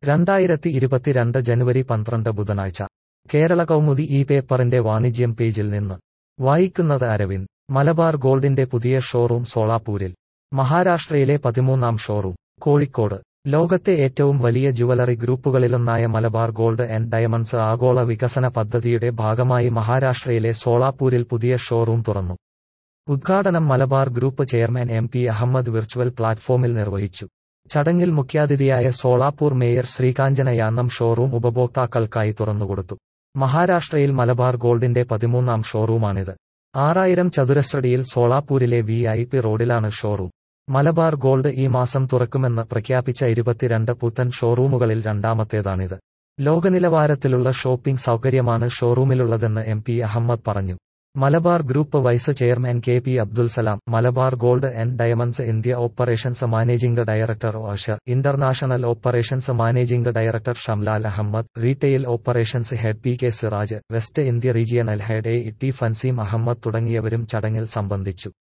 രണ്ടായിരത്തി ഇരുപത്തിരണ്ട് ജനുവരി പന്ത്രണ്ട് ബുധനാഴ്ച കേരള കൗമുദി ഈ പേപ്പറിന്റെ വാണിജ്യം പേജിൽ നിന്ന് വായിക്കുന്നത് അരവിന്ദ് മലബാർ ഗോൾഡിന്റെ പുതിയ ഷോറൂം സോളാപൂരിൽ മഹാരാഷ്ട്രയിലെ പതിമൂന്നാം ഷോറൂം കോഴിക്കോട് ലോകത്തെ ഏറ്റവും വലിയ ജുവലറി ഗ്രൂപ്പുകളിലൊന്നായ മലബാർ ഗോൾഡ് ആൻഡ് ഡയമണ്ട്സ് ആഗോള വികസന പദ്ധതിയുടെ ഭാഗമായി മഹാരാഷ്ട്രയിലെ സോളാപൂരിൽ പുതിയ ഷോറൂം തുറന്നു ഉദ്ഘാടനം Malabar group chairman M P Ahmed virtual പ്ലാറ്റ്ഫോമിൽ നിർവഹിച്ചു ചടങ്ങിൽ മുഖ്യാതിഥിയായ സോളാപൂർ മേയർ ശ്രീകാഞ്ചന യാന്നം ഷോറൂം ഉപഭോക്താക്കൾക്കായി തുറന്നുകൊടുത്തു മഹാരാഷ്ട്രയിൽ മലബാർ ഗോൾഡിന്റെ പതിമൂന്നാം ഷോറൂമാണിത് ആറായിരം ചതുരശ്രടിയിൽ സോളാപൂരിലെ വി ഐ പി റോഡിലാണ് ഷോറൂം മലബാർ ഗോൾഡ് ഈ മാസം തുറക്കുമെന്ന് പ്രഖ്യാപിച്ച ഇരുപത്തിരണ്ട് പുത്തൻ ഷോറൂമുകളിൽ രണ്ടാമത്തേതാണിത് ലോകനിലവാരത്തിലുള്ള ഷോപ്പിംഗ് സൗകര്യമാണ് ഷോറൂമിലുള്ളതെന്ന് എം പി അഹമ്മദ് പറഞ്ഞു Malabar group vice chairman K P Abdul Salam Malabar gold and diamonds India operations managing director Asher international operations managing director Shamlal Ahmed retail operations head P K Siraj west India regional head A T Fanseem Ahmed തുടങ്ങിയവരും ചടങ്ങിൽ സംബന്ധിച്ചു